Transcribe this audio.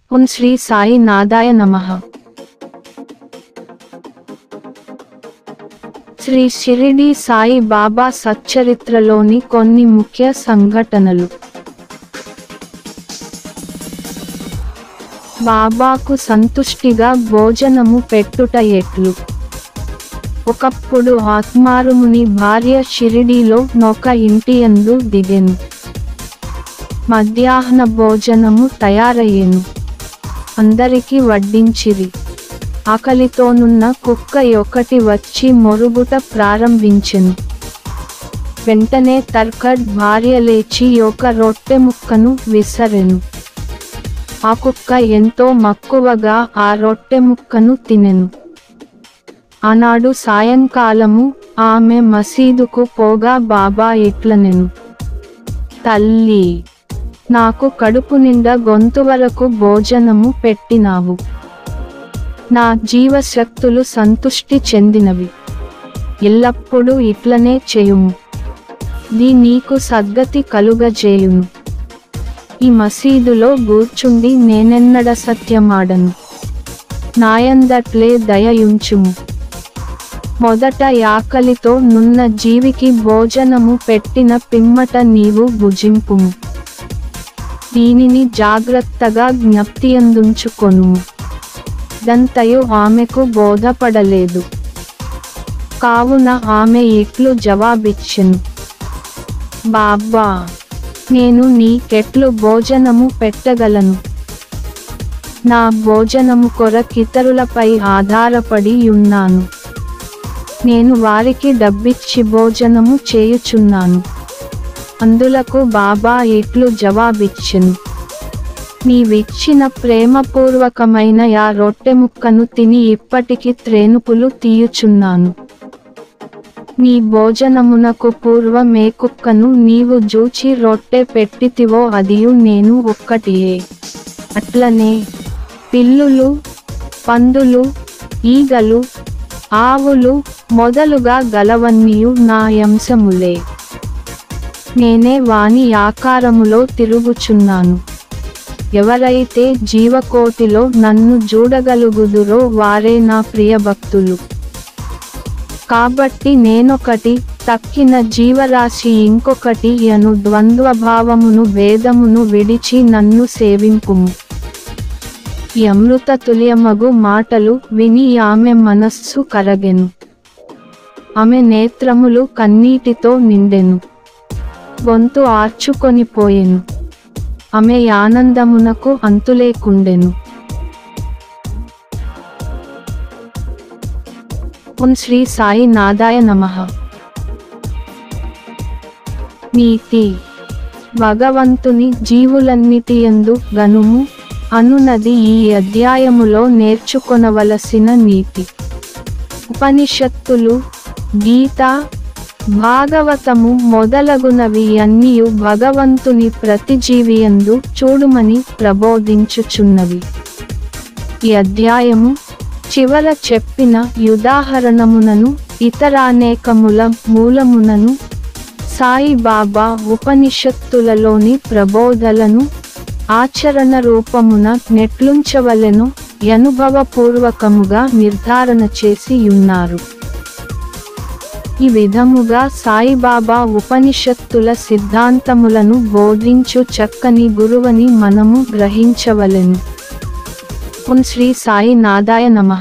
ఓం శ్రీ సాయి నాదాయ నమః శ్రీ షిరిడి సాయి బాబా సచ్చరిత్రలోని కొన్ని ముఖ్య సంఘటనలు బాబాకు సంతుష్టిగా భోజనము పెట్టుట ఎట్లు ఒకప్పుడు ఆత్మారుముని భార్య షిరిడీలో నొక ఇంటియందు దిగెను మధ్యాహ్న భోజనము తయారయ్యెను అందరికి వడ్డించిరి ఆకలితోనున్న కుక్క ఒకటి వచ్చి మొరుగుట ప్రారంభించెను వెంటనే తర్కడ్ భార్య లేచి ఒక రొట్టె ముక్కను విసరెను ఆ కుక్క ఎంతో మక్కువగా ఆ రొట్టె ముక్కను తినెను ఆనాడు సాయంకాలము ఆమె మసీదుకు పోగా బాబా ఇట్లనెను తల్లి నాకు కడుపు నిండా గొంతు వరకు భోజనము పెట్టినావు నా జీవశక్తులు సంతుష్టి చెందినవి ఎల్లప్పుడూ ఇట్లనే చేయుము దీ నీకు సద్గతి కలుగజేయును ఈ మసీదులో గూర్చుండి నేనెన్నడ సత్యమాడను నాయందట్లే దయయుంచుము మొదట యాకలితో నున్న జీవికి భోజనము పెట్టిన పిమ్మట నీవు భుజింపుము దీనిని జాగ్రత్తగా జ్ఞప్తియందుంచుకొనుము దంతయు ఆమెకు బోధపడలేదు కావున ఆమె ఇట్లు జవాబిచ్చెను బాబా నేను నీకెట్లు భోజనము పెట్టగలను నా భోజనము కొరకితరులపై ఆధారపడి ఉన్నాను నేను వారికి డబ్బిచ్చి భోజనము చేయుచున్నాను అందులకు బాబా ఇట్లు జవాబిచ్చెను నీవిచ్చిన ప్రేమపూర్వకమైన యా రొట్టె ముక్కను తిని ఇప్పటికి త్రేనుపులు తీయుచున్నాను నీ భోజనమునకు పూర్వమే కుక్కను నీవు జూచి రొట్టె పెట్టితివో అదియు నేను ఒక్కటియే అట్లనే పిల్లులు పందులు ఈగలు ఆవులు మొదలుగా గలవన్నీయు నా అంశములే నేనే వాని ఆకారములో తిరుగుచున్నాను ఎవరైతే జీవకోటిలో నన్ను చూడగలుగుదురో వారే నా ప్రియ భక్తులు కాబట్టి నేనొకటి తక్కిన జీవరాశి ఇంకొకటి అను ద్వంద్వభావమును భేదమును విడిచి నన్ను సేవింపుము ఈ అమృత తుల్యమగు మాటలు విని ఆమె మనస్సు కరగెను ఆమె నేత్రములు కన్నీటితో నిండెను గొంతు ఆర్చుకొని పోయెను ఆమె ఆనందమునకు అంతులేకుండెను ఓం శ్రీ సాయి నాదాయ నమః నీతి భగవంతుని జీవులన్నిటియందు గనుము అనునది ఈ అధ్యాయములో నేర్చుకొనవలసిన నీతి ఉపనిషత్తులు గీత భాగవతము మొదలగునవి అన్నియు భగవంతుని ప్రతిజీవియందు చూడుమని ప్రబోధించుచున్నవి ఈ అధ్యాయము చివర చెప్పిన యుదాహరణమునను ఇతర అనేకముల మూలమునను సాయిబాబా ఉపనిషత్తులలోని ప్రబోధలను ఆచరణ రూపమున నెట్లుంచవలెను అనుభవపూర్వకముగా నిర్ధారణ చేసి ఉన్నారు ఈ విధముగా సాయిబాబా ఉపనిషత్తుల సిద్ధాంతములను బోధించు చక్కని గురువని మనము గ్రహించవలెను ఓం శ్రీ సాయి నాదాయ నమః